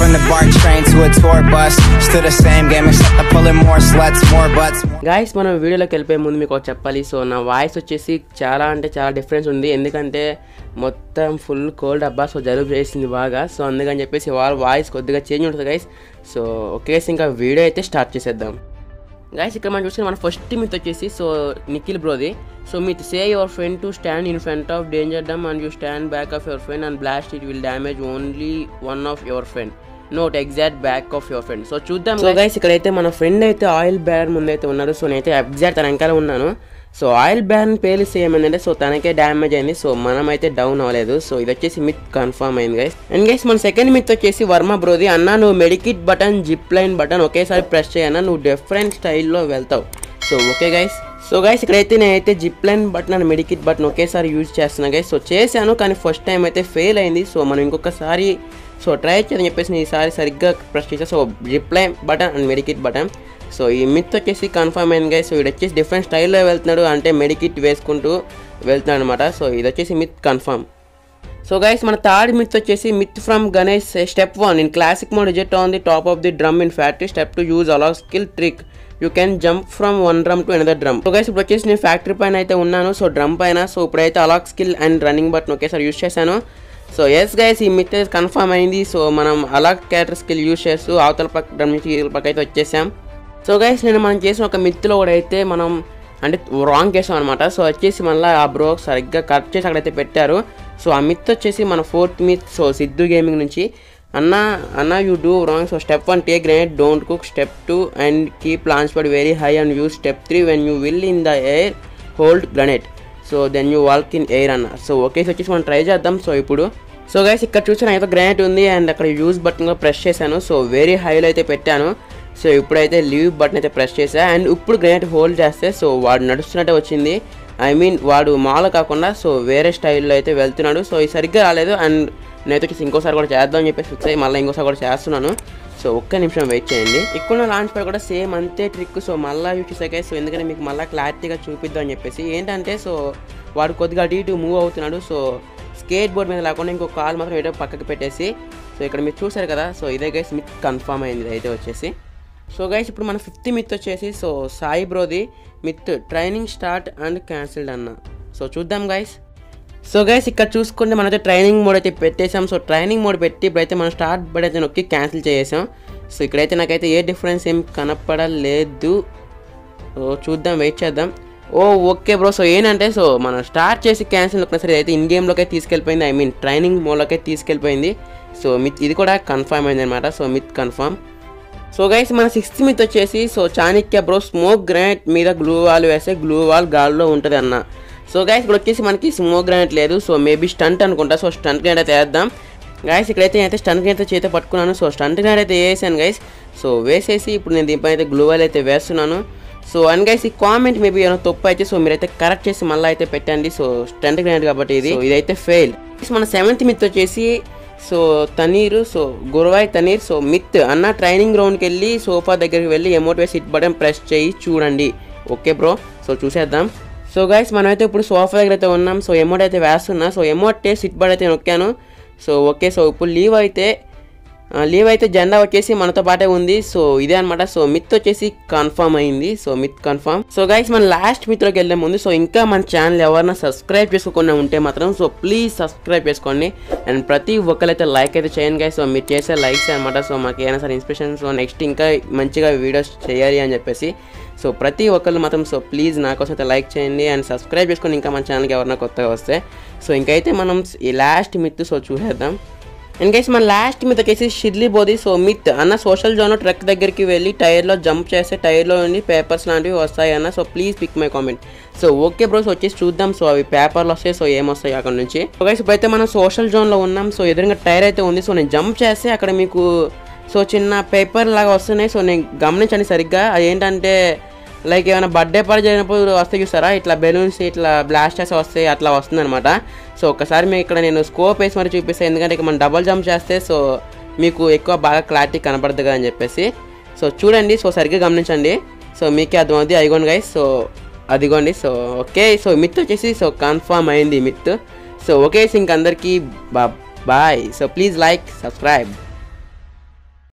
from the BART train to a tour bus. Still the same game, except I'm pulling more sluts, more butts. Guys మనం వీడియోలోకి వెళ్ళిపోయే ముందు మీకు ఒకటి చెప్పాలి సో నా వాయిస్ వచ్చేసి చాలా అంటే చాలా డిఫరెన్స్ ఉంది ఎందుకంటే మొత్తం ఫుల్ కోల్డ్ అబ్బా సో జలుబు చేసింది బాగా సో అందుకని చెప్పేసి వాళ్ళ వాయిస్ కొద్దిగా చేంజ్ ఉంటుంది గైస్ సో ఒకేసి ఇంకా వీడియో అయితే స్టార్ట్ చేసేద్దాం గైస్ ఇక్కడ మనం చూసిన మన ఫస్ట్ మిత్ వచ్చేసి సో నిఖిల్ బ్రోది so myth say your friend to stand in front of danger drum and you stand back of your friend and blast it will damage only one of your friend note exact back of your friend so చూద్దాం so guys ఇక్కడైతే మన friend అయితే oil ban ముందైతే ఉన్నాడు so నేనైతే exact తన వెనకాల ఉన్నాను సో ఆయిల్ బ్యాన్ పేలిస్తే ఏమైందంటే సో తనకే డ్యామేజ్ అయింది సో మనం అయితే డౌన్ అవ్వలేదు సో ఇది వచ్చేసి మిత్ కన్ఫర్మ్ అయింది గైస్ అండ్ గైస్ మన సెకండ్ మిత్ వచ్చేసి వర్మ బ్రోది అన్న నువ్వు medikit button zipline button ఒకేసారి ప్రెస్ చేయన్నా నువ్వు డిఫరెంట్ స్టైల్లో వెళ్తావు so okay guys so guys ఇక్కడైతే నేనైతే zipline button and medikit button ఒకేసారి యూజ్ చేస్తున్నా గైస్ సో చేశాను కానీ ఫస్ట్ టైం అయితే ఫెయిల్ అయింది సో మనం ఇంకొకసారి సో ట్రై చేయని చెప్పేసి నేను ఈసారి సరిగ్గా ప్రెస్ చేసా so zipline button and medikit button so ఈ మిత్ వచ్చేసి కన్ఫర్మ్ అయింది గైస్ సో ఇది వచ్చేసి డిఫరెంట్ స్టైల్లో వెళ్తున్నాడు అంటే మెడికిట్ వేసుకుంటూ వెళ్తున్నాడు అనమాట సో ఇది వచ్చేసి మిత్ కన్ఫర్మ్ సో గైస్ మన థర్డ్ మిత్ వచ్చేసి myth from Ganesh step one in classic mode reject on the top of the drum in factory step two use Alok skill trick you can jump from one drum to another drum so guys ఇప్పుడు వచ్చేసి నేను factory పైన అయితే ఉన్నాను so drum పైన so ఇప్పుడైతే Alok skill and running button ఒకేసారి use చేశాను సో ఎస్ గైస్ ఈ మిత్ కన్ఫర్మ్ అయింది సో మనం అలాక్ క్యారెక్టర్ స్కిల్ యూజ్ చేస్తూ అవతల పక్క డ్రమ్ నుంచి ఇవతల పక్క అయితే వచ్చేసాం సో గైస్ నేను మనం చేసిన ఒక మిత్తులో కూడా అయితే మనం అంటే రాంగ్ చేసాం అనమాట సో వచ్చేసి మళ్ళీ ఆ బ్రో సరిగ్గా కట్ చేసి అక్కడైతే పెట్టారు సో ఆ మిత్ వచ్చేసి మన fourth myth so Siddhu gaming నుంచి అన్న అన్న you do wrong so step one take grenade don't cook step two and keep launch pad very high and use step three when you will in the air hold grenade so then you walk in air అన్న so okay వచ్చేసి మనం try చేద్దాం so ఇప్పుడు so guys ఇక్కడ చూసిన అయితే granite ఉంది and అక్కడ యూజ్ బటన్ కూడా ప్రెస్ చేశాను సో వెరీ హైలో అయితే పెట్టాను సో ఇప్పుడైతే లీవ్ బటన్ అయితే ప్రెస్ చేసా అండ్ ఇప్పుడు గ్రానైట్ హోల్డ్ చేస్తే సో వాడు నడుస్తున్నట్టే వచ్చింది ఐ మీన్ వాడు మాల కాకుండా సో వేరే స్టైల్లో అయితే వెళ్తున్నాడు సో ఇది సరిగ్గా రాలేదు అండ్ నేనైతే వచ్చేసి ఇంకోసారి కూడా చేద్దాం అని చెప్పేసి ఫిక్స్ అయ్యి మళ్ళీ ఇంకోసారి కూడా చేస్తున్నాను సో ఒక్క నిమిషం వెయిట్ చేయండి ఇక్కడ లాంచ్ పై కూడా సేమ్ అంతే ట్రిక్ సో మళ్ళీ యూజ్ చేసాక సో ఎందుకంటే మీకు మళ్ళీ క్లారిటీగా చూపిద్దాం అని చెప్పేసి ఏంటంటే సో వాడు కొద్దిగా అటు ఇటు మూవ్ అవుతున్నాడు సో స్కేట్ బోర్డ్ మీద లేకుండా ఇంకో కాల్ మాత్రం ఏదో పక్కకి పెట్టేసి సో ఇక్కడ మీరు చూసారు కదా సో ఇదే గైస్ మిత్ కన్ఫర్మ్ అయింది ఇది అయితే వచ్చేసి సో గైస్ ఇప్పుడు మన ఫిఫ్త్ మిత్ వచ్చేసి సో సాయి బ్రోది myth training start and cancelled అన్న సో చూద్దాం గైస్ సో గైస్ ఇక్కడ చూసుకుంటే మనైతే ట్రైనింగ్ మోడ్ అయితే పెట్టేసాం సో ట్రైనింగ్ మోడ్ పెట్టి ఇప్పుడైతే మనం స్టార్ట్ బట్ అయితే నొక్కి క్యాన్సిల్ చేసాం సో ఇక్కడైతే నాకైతే ఏ డిఫరెన్స్ ఏం కనపడలేదు సో చూద్దాం వెయిట్ చేద్దాం ఓ ఓకే బ్రో సో ఏంటంటే సో మనం స్టార్ట్ చేసి క్యాన్సిల్ నొక్కిన సరే అయితే ఇన్ గేమ్లోకి తీసుకెళ్ళిపోయింది ఐ మీన్ ట్రైనింగ్ మోడ్లోకి తీసుకెళ్ళిపోయింది సో మిత్ ఇది కూడా కన్ఫర్మ్ అయింది అనమాట so myth confirm so guys మన సిక్స్త్ మిత్ వచ్చేసి so Chanakya bro smoke grenade మీద గ్లూ వాల్ వేస్తే గ్లూ వాల్ గాల్లో ఉంటుంది అన్న సో గైస్ ఇప్పుడు వచ్చేసి మనకి స్మోక్ గ్రానైట్ లేదు సో మేబీ స్టంట్ అనుకుంటా సో స్టంట్ గ్రానైట్ అయితే వేద్దాం గైస్ ఇక్కడైతే నేనైతే స్టంట్ గ్రానైట్ అయితే చేత పట్టుకున్నాను సో స్టంట్ గ్రానైట్ అయితే వేసాను గైస్ సో వేసేసి ఇప్పుడు నేను దీనిపైన అయితే గ్లూ వాల్ అయితే వేస్తున్నాను సో అండ్ గైస్ ఈ కామెంట్ మేబీ ఏమైనా తప్పు అయితే సో మీరైతే కరెక్ట్ చేసి మళ్ళీ అయితే పెట్టండి సో స్టంట్ గ్రానైట్ కాబట్టి ఇది సో ఇదైతే ఫెయిల్ మన సెవెంత్ మిత్ వచ్చేసి సో తనీరు సో గురవాయ్ తనీర్ సో మిత్ అన్న ట్రైనింగ్ గ్రౌండ్కి వెళ్ళి సోఫా దగ్గరికి వెళ్ళి ఎమోట్ వేసి హిట్ బటన్ ప్రెస్ చేయి చూడండి ఓకే బ్రో సో చూసేద్దాం సో గైస్ మనమైతే ఇప్పుడు సోఫా దగ్గర అయితే ఉన్నాం సో ఎమోట్ అయితే వేస్తున్నా so emote taste hit but అయితే నొక్కాను సో ఓకే సో ఇప్పుడు లీవ్ అయితే లీవ్ అయితే జెండా వచ్చేసి మనతో పాటే ఉంది సో ఇదే అనమాట సో మిత్ వచ్చేసి కన్ఫర్మ్ అయింది so myth confirm so guys మన లాస్ట్ మిత్లోకి వెళ్ళే ముందు సో ఇంకా మన ఛానల్ ఎవరైనా సబ్స్క్రైబ్ చేసుకోకుండా ఉంటే మాత్రం సో ప్లీజ్ సబ్స్క్రైబ్ చేసుకోండి అండ్ ప్రతి ఒక్కరైతే లైక్ అయితే చేయండి గైస్ సో మీరు చేసే లైక్స్ అనమాట సో మాకు ఏమైనా సరే ఇన్స్పిరేషన్ సో నెక్స్ట్ ఇంకా మంచిగా వీడియోస్ చేయాలి అని చెప్పేసి సో ప్రతి ఒక్కళ్ళు మాత్రం సో ప్లీజ్ నా కోసం అయితే లైక్ చేయండి అండ్ సబ్స్క్రైబ్ చేసుకొని ఇంకా మన ఛానల్కి ఎవరైనా కొత్తగా వస్తే సో ఇంకైతే మనం ఈ లాస్ట్ మిత్ సో చూసేద్దాం అండ్ గైస్ మన లాస్ట్ మిత్ వచ్చేసి షిడ్లీ బోది సో మిత్ అన్న సోషల్ జోన్ ట్రక్ దగ్గరికి వెళ్ళి టైర్లో జంప్ చేస్తే టైర్లో నుండి పేపర్స్ లాంటివి వస్తాయి అన్న so please pick my comment so okay bros వచ్చేసి చూద్దాం సో అవి పేపర్లు వస్తాయి సో ఏమొస్తాయి అక్కడ నుంచి సో గైస్ ఇప్పుడైతే మనం సోషల్ జోన్లో ఉన్నాం సో ఎదురుగా టైర్ అయితే ఉంది సో నేను జంప్ చేస్తే అక్కడ మీకు సో చిన్న పేపర్ లాగా వస్తున్నాయి సో నేను గమనించండి సరిగ్గా అది ఏంటంటే లైక్ ఏమైనా బర్త్డే పార్టీ జరిగినప్పుడు వస్తే చూస్తారా ఇట్లా బెలూన్స్ ఇట్లా బ్లాస్టర్స్ వస్తాయి అట్లా వస్తుంది అనమాట సో ఒకసారి మీకు ఇక్కడ నేను స్కోప్ వేసి మరి చూపిస్తాను ఎందుకంటే ఇక మనం డబల్ జంప్ చేస్తే సో మీకు ఎక్కువ బాగా క్లారిటీ కనపడదు కదా అని చెప్పేసి సో చూడండి సో సరిగ్గా గమనించండి సో మీకే అర్థమవుతుంది అయిగోండి గైస్ సో అదిగోండి సో ఓకే సో మిత్ వచ్చేసి సో కన్ఫర్మ్ అయింది మిత్ సో ఓకే ఇంక అందరికీ bye so please like subscribe